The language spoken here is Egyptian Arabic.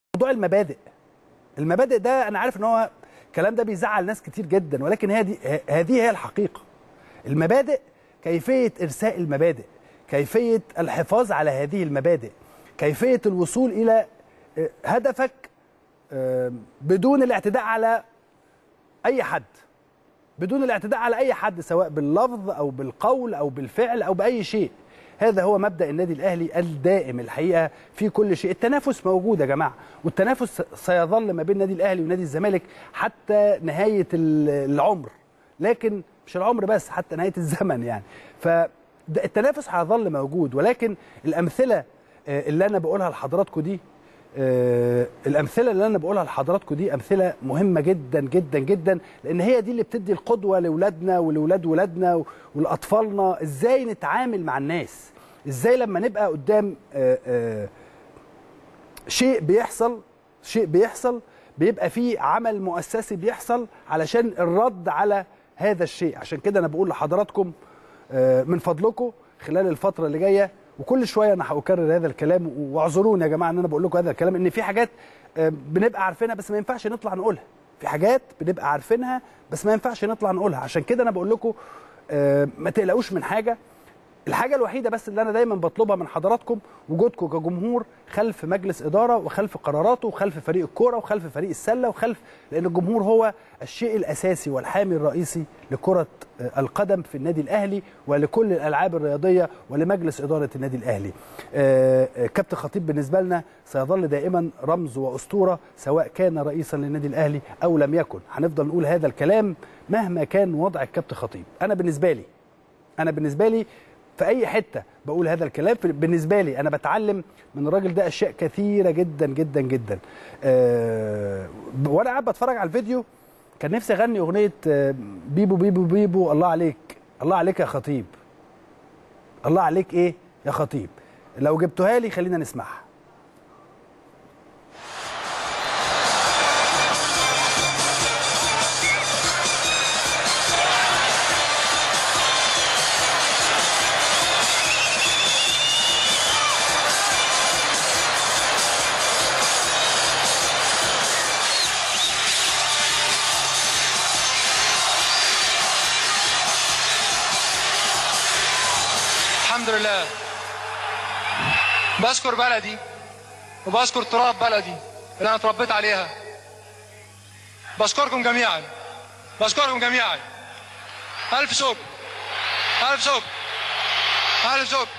موضوع المبادئ المبادئ ده انا عارف ان هو الكلام ده بيزعل ناس كتير جدا ولكن هذه هذه هي الحقيقه المبادئ كيفيه ارساء المبادئ كيفيه الحفاظ على هذه المبادئ كيفيه الوصول الى هدفك بدون الاعتداء على اي حد بدون الاعتداء على اي حد سواء باللفظ او بالقول او بالفعل او باي شيء هذا هو مبدا النادي الاهلي الدائم الحقيقه في كل شيء التنافس موجود يا جماعه والتنافس سيظل ما بين النادي الاهلي ونادي الزمالك حتى نهايه العمر لكن مش العمر بس حتى نهايه الزمن يعني فالتنافس هيظل موجود ولكن الامثله اللي انا بقولها لحضراتكم دي آه الامثله اللي انا بقولها لحضراتكم دي امثله مهمه جدا جدا جدا لان هي دي اللي بتدي القدوه لاولادنا ولاولاد ولادنا ولاطفالنا ازاي نتعامل مع الناس ازاي لما نبقى قدام آه آه شيء بيحصل شيء بيحصل بيبقى فيه عمل مؤسسي بيحصل علشان الرد على هذا الشيء عشان كده انا بقول لحضراتكم من فضلكم خلال الفتره اللي جايه وكل شويه انا هكرر هذا الكلام واعذروني يا جماعه ان انا بقول لكم هذا الكلام ان في حاجات بنبقى عارفينها بس ما ينفعش نطلع نقولها في حاجات بنبقى عارفينها بس ما ينفعش نطلع نقولها عشان كده انا بقول لكم ما تقلقوش من حاجه الحاجه الوحيده بس اللي انا دايما بطلبها من حضراتكم وجودكم كجمهور خلف مجلس اداره وخلف قراراته وخلف فريق الكوره وخلف فريق السله وخلف لان الجمهور هو الشيء الاساسي والحامي الرئيسي لكره القدم في النادي الاهلي ولكل الالعاب الرياضيه ولمجلس اداره النادي الاهلي. كابتن خطيب بالنسبه لنا سيظل دائما رمز واسطوره سواء كان رئيسا للنادي الاهلي او لم يكن، هنفضل نقول هذا الكلام مهما كان وضع الكابتن خطيب. انا بالنسبه لي انا بالنسبه لي في اي حته بقول هذا الكلام بالنسبه لي انا بتعلم من الراجل ده اشياء كثيره جدا جدا جدا أه وانا قاعد بتفرج على الفيديو كان نفسي اغني اغنيه بيبو بيبو بيبو الله عليك الله عليك يا خطيب الله عليك ايه يا خطيب لو جبتوها لي خلينا نسمعها الحمد لله بشكر بلدي وبشكر تراب بلدي اللي انا اتربيت عليها بشكركم جميعا بشكركم جميعا الف شكر الف شكر الف شكر